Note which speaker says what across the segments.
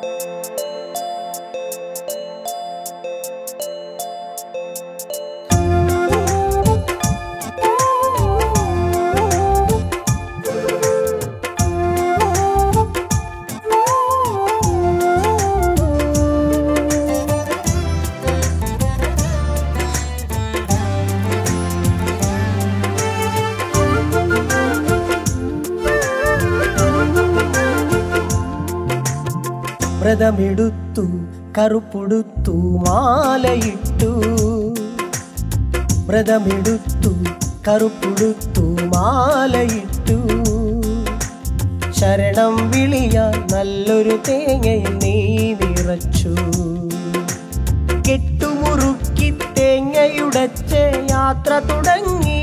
Speaker 1: വ്രതമെടുത്തു കറുപ്പൊടുത്തു മാലയിട്ടു വ്രതമെടുത്തു കറുപ്പൊടുത്തു മാലയിട്ടു ശരണം വിളിയാൻ നല്ലൊരു തേങ്ങയിൽ നീ വിറച്ചു കെട്ടുമുറുക്കി തേങ്ങയുടച്ച് യാത്ര തുടങ്ങി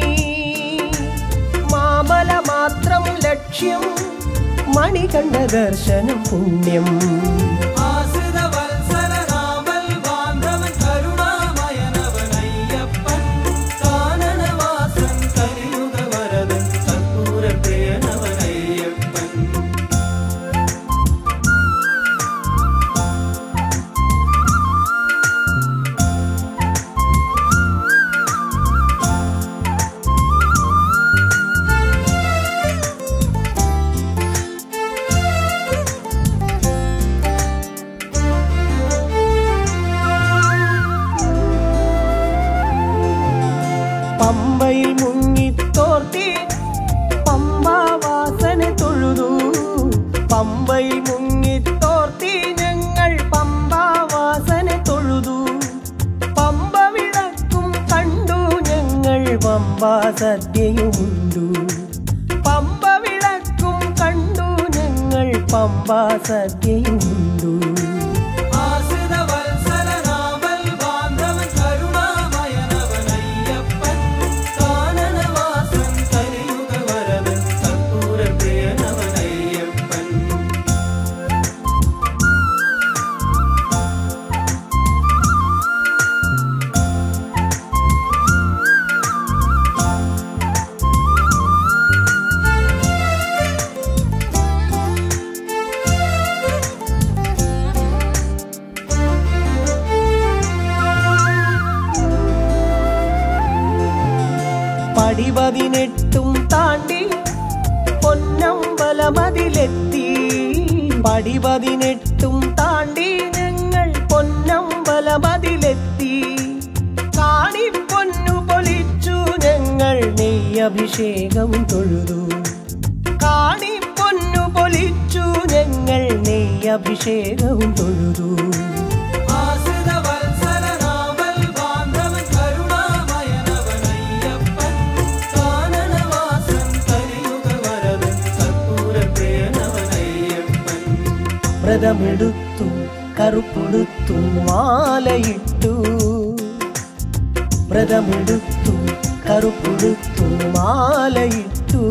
Speaker 1: മാമല മാത്രം ലക്ഷ്യം മണികണ്ഠ ദർശനം പുണ്യം
Speaker 2: ആശ്രിത വത്സല രാമൽ ബാന്ധവൻ കരുണാമയനവനയ്യപ്പൻ കാനനവാസൻ കലിയുഗ വരദൻ കർപ്പൂര പ്രിയനവനയ്യപ്പൻ
Speaker 1: പമ്പയിൽ മുങ്ങിത്തോർത്തി പമ്പാവാസനെ തൊഴുതു പമ്പയിൽ മുങ്ങിത്തോർത്തി ഞങ്ങൾ പമ്പാവാസനെ തൊഴുതു പമ്പ വിളക്കും കണ്ടു ഞങ്ങൾ പമ്പാ സദ്യയുമുണ്ടു പമ്പ വിളക്കും കണ്ടു ഞങ്ങൾ പമ്പാ സദ്യയുമുണ്ടു
Speaker 2: ആശ്രിത വത്സല രാമൽ ബാന്ധവൻ കരുണാമയനവനയ്യപ്പൻ കാനനവാസൻ കലിയുഗ വരദൻ കർപ്പൂര പ്രിയനവനയ്യപ്പൻ
Speaker 1: പടിപതിനെട്ടും താണ്ടി പൊന്നമ്പലമതിലെത്തി പടിപതിനെട്ടും താണ്ടി ഞങ്ങൾ പൊന്നമ്പലമതിലെത്തി കാണിപ്പൊന്നു പൊലിച്ചു ഞങ്ങൾ നെയ്യഭിഷേകവും തൊഴുതു കാണിപ്പൊന്നു പൊലിച്ചു ഞങ്ങൾ നെയ്യഭിഷേകവും തൊഴുതു
Speaker 2: ആശ്രിത വത്സല രാമൽ ബാന്ധവൻ കരുണാമയനവനയ്യപ്പൻ കാനനവാസൻ കലിയുഗ വരദൻ കർപ്പൂര പ്രിയനവനയ്യപ്പൻ
Speaker 1: വ്രതമെടുത്തു കറുപ്പൊടുത്തു മാലയിട്ടു വ്രതമെടുത്തു കറുപ്പൊടുത്തു മാലയിട്ടു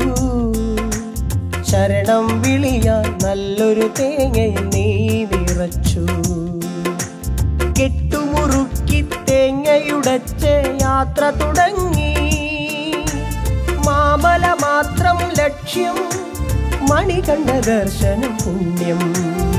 Speaker 1: ശരണം വിളിയാൻ നല്ലൊരു തേങ്ങയിൽ നീ വിറച്ചു കെട്ടുമുറുക്കി തേങ്ങയുടച്ച് യാത്ര തുടങ്ങി മാമല മാത്രം ലക്ഷ്യം മണികണ്ഠ ദർശനം പുണ്യം